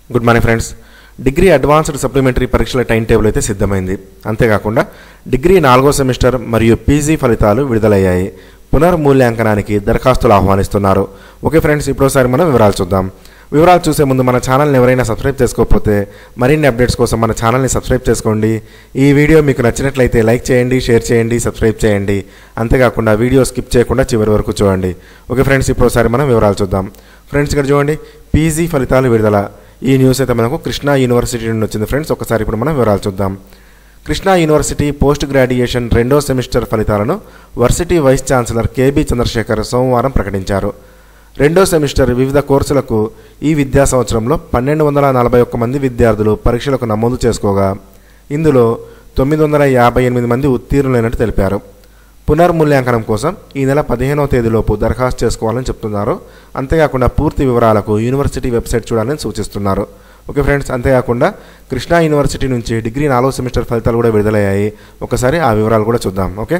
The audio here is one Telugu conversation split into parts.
good morning friends degree advanced supplementary పరీక్షల టైం టేబుల్ అయితే సిద్ధమైంది అంతేకాకుండా డిగ్రీ నాలుగో సెమిస్టర్ మరియు పీజీ ఫలితాలు విడుదలయ్యాయి పునర్మూల్యాంకనానికి దరఖాస్తులు ఆహ్వానిస్తున్నారు ఓకే ఫ్రెండ్స్ ఇప్పుడోసారి మనం వివరాలు చూద్దాం వివరాలు చూసే ముందు మన ఛానల్ని ఎవరైనా సబ్స్క్రైబ్ చేసుకోకపోతే మరిన్ని అప్డేట్స్ కోసం మన ఛానల్ని సబ్స్క్రైబ్ చేసుకోండి ఈ వీడియో మీకు నచ్చినట్లయితే లైక్ చేయండి షేర్ చేయండి సబ్స్క్రైబ్ చేయండి అంతేకాకుండా వీడియో స్కిప్ చేయకుండా చివరి వరకు చూడండి ఓకే ఫ్రెండ్స్ ఇప్పుడు ఒకసారి మనం వివరాలు చూద్దాం ఫ్రెండ్స్ ఇక్కడ చూడండి పీజీ ఫలితాలు విడుదల ఈ న్యూస్ అయితే మనకు కృష్ణా యూనివర్సిటీ నుండి వచ్చింది ఫ్రెండ్స్ ఒకసారి ఇప్పుడు మనం వివరాలు చూద్దాం కృష్ణా యూనివర్సిటీ పోస్ట్ గ్రాడ్యుయేషన్ రెండో సెమిస్టర్ ఫలితాలను varsity vice chancellor K B Chandrasekhar సోమవారం ప్రకటించారు రెండో సెమిస్టర్ వివిధ కోర్సులకు ఈ విద్యా సంవత్సరంలో పన్నెండు వందల నలభై ఒక్క మంది విద్యార్థులు పరీక్షలకు నమోదు చేసుకోగా ఇందులో తొమ్మిది వందల యాభై ఎనిమిది మంది ఉత్తీర్ణులైనట్టు తెలిపారు పునర్మూల్యాంకనం కోసం ఈ నెల పదిహేనవ తేదీలోపు దరఖాస్తు చేసుకోవాలని చెప్తున్నారు అంతేకాకుండా పూర్తి వివరాలకు యూనివర్సిటీ వెబ్సైట్ చూడాలని సూచిస్తున్నారు ఓకే ఫ్రెండ్స్ అంతేకాకుండా కృష్ణా యూనివర్సిటీ నుంచి డిగ్రీ నాలుగో సెమిస్టర్ ఫలితాలు కూడా విడుదలయ్యాయి ఒకసారి ఆ వివరాలు కూడా చూద్దాం ఓకే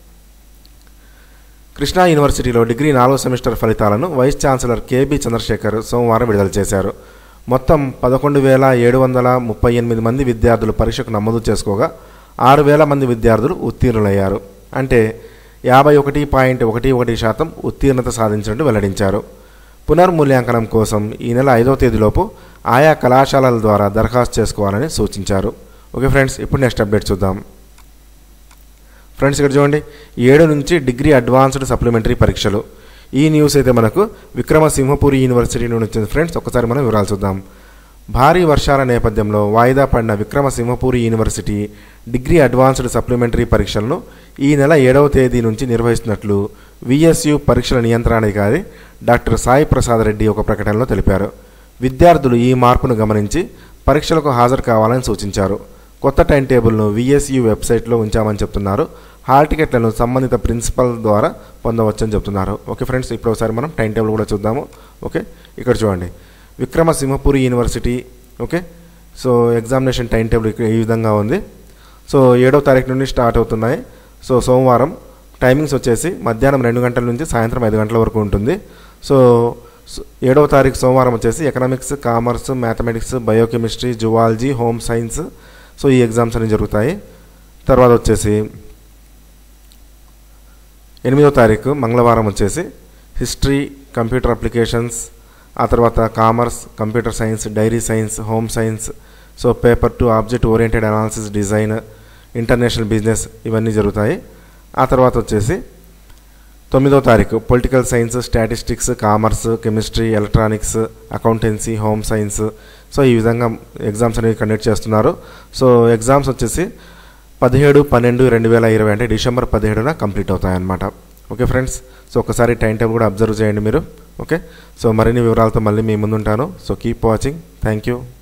కృష్ణా యూనివర్సిటీలో డిగ్రీ నాలుగో సెమిస్టర్ ఫలితాలను వైస్ ఛాన్సలర్ కేబీ చంద్రశేఖర్ సోమవారం విడుదల చేశారు మొత్తం పదకొండు వేల ఏడు వందల ముప్పై ఎనిమిది మంది విద్యార్థులు పరీక్షకు నమోదు చేసుకోగా ఆరు వేల మంది విద్యార్థులు ఉత్తీర్ణులయ్యారు అంటే యాభై ఒకటి పాయింట్ ఒకటి ఒకటి శాతం ఉత్తీర్ణత సాధించినట్టు వెల్లడించారు పునర్మూల్యాంకనం కోసం ఈ నెల ఐదవ తేదీలోపు ఆయా కళాశాలల ద్వారా దరఖాస్తు చేసుకోవాలని సూచించారు ఓకే ఫ్రెండ్స్ ఇప్పుడు నెక్స్ట్ అప్డేట్ చూద్దాం ఫ్రెండ్స్ ఇక్కడ చూడండి ఏడు నుంచి డిగ్రీ అడ్వాన్స్డ్ సప్లిమెంటరీ పరీక్షలు ఈ న్యూస్ అయితే మనకు విక్రమసింహపురి యూనివర్సిటీ నుండి వచ్చింది ఫ్రెండ్స్ ఒకసారి మనం వివరాలు చూద్దాం భారీ వర్షాల నేపథ్యంలో వాయిదా పడిన Vikrama Simhapuri university degree advanced supplementary పరీక్షలను ఈ నెల ఏడవ తేదీ నుంచి నిర్వహిస్తున్నట్లు విఎస్యు పరీక్షల నియంత్రణాధికారి డాక్టర్ సాయి ప్రసాద్ రెడ్డి ఒక ప్రకటనలో తెలిపారు విద్యార్థులు ఈ మార్పును గమనించి పరీక్షలకు హాజరు కావాలని సూచించారు కొత్త టైం టేబుల్ను విఎస్యు వెబ్సైట్లో ఉంచామని చెప్తున్నారు హాల్ టికెట్లను సంబంధిత ప్రిన్సిపల్ ద్వారా పొందవచ్చని చెప్తున్నారు ఓకే ఫ్రెండ్స్ ఇప్పుడు ఒకసారి మనం టైం టేబుల్ కూడా చూద్దాము ఓకే ఇక్కడ చూడండి Vikrama Simhapuri university okay so examination time table ఇక్కడ ఈ విధంగా ఉంది సో ఏడవ తారీఖు నుండి స్టార్ట్ అవుతున్నాయి సో సోమవారం టైమింగ్స్ వచ్చేసి మధ్యాహ్నం రెండు గంటల నుంచి సాయంత్రం ఐదు గంటల వరకు ఉంటుంది సో ఏడవ తారీఖు సోమవారం వచ్చేసి economics commerce mathematics biochemistry zoology home science so ఈ ఎగ్జామ్స్ అనేవి జరుగుతాయి తర్వాత వచ్చేసి ఎనిమిదో తారీఖు మంగళవారం వచ్చేసి హిస్టరీ కంప్యూటర్ అప్లికేషన్స్ ఆ తర్వాత commerce computer science dairy science home science so paper two object oriented analysis design international business ఇవన్నీ జరుగుతాయి ఆ తర్వాత వచ్చేసి తొమ్మిదో తారీఖు political science statistics commerce chemistry electronics accountancy home science so ఈ విధంగా ఎగ్జామ్స్ అనేవి కండక్ట్ చేస్తున్నారు సో ఎగ్జామ్స్ వచ్చేసి పదిహేడు పన్నెండు రెండు వేల ఇరవై అంటే డిసెంబర్ పదిహేడున కంప్లీట్ అవుతాయన్నమాట ఓకే ఫ్రెండ్స్ సో ఒకసారి టైం టేబుల్ కూడా అబ్జర్వ్ చేయండి మీరు ఓకే సో మరిన్ని వివరాలతో మళ్ళీ మీ ముందుంటాను so keep watching thank you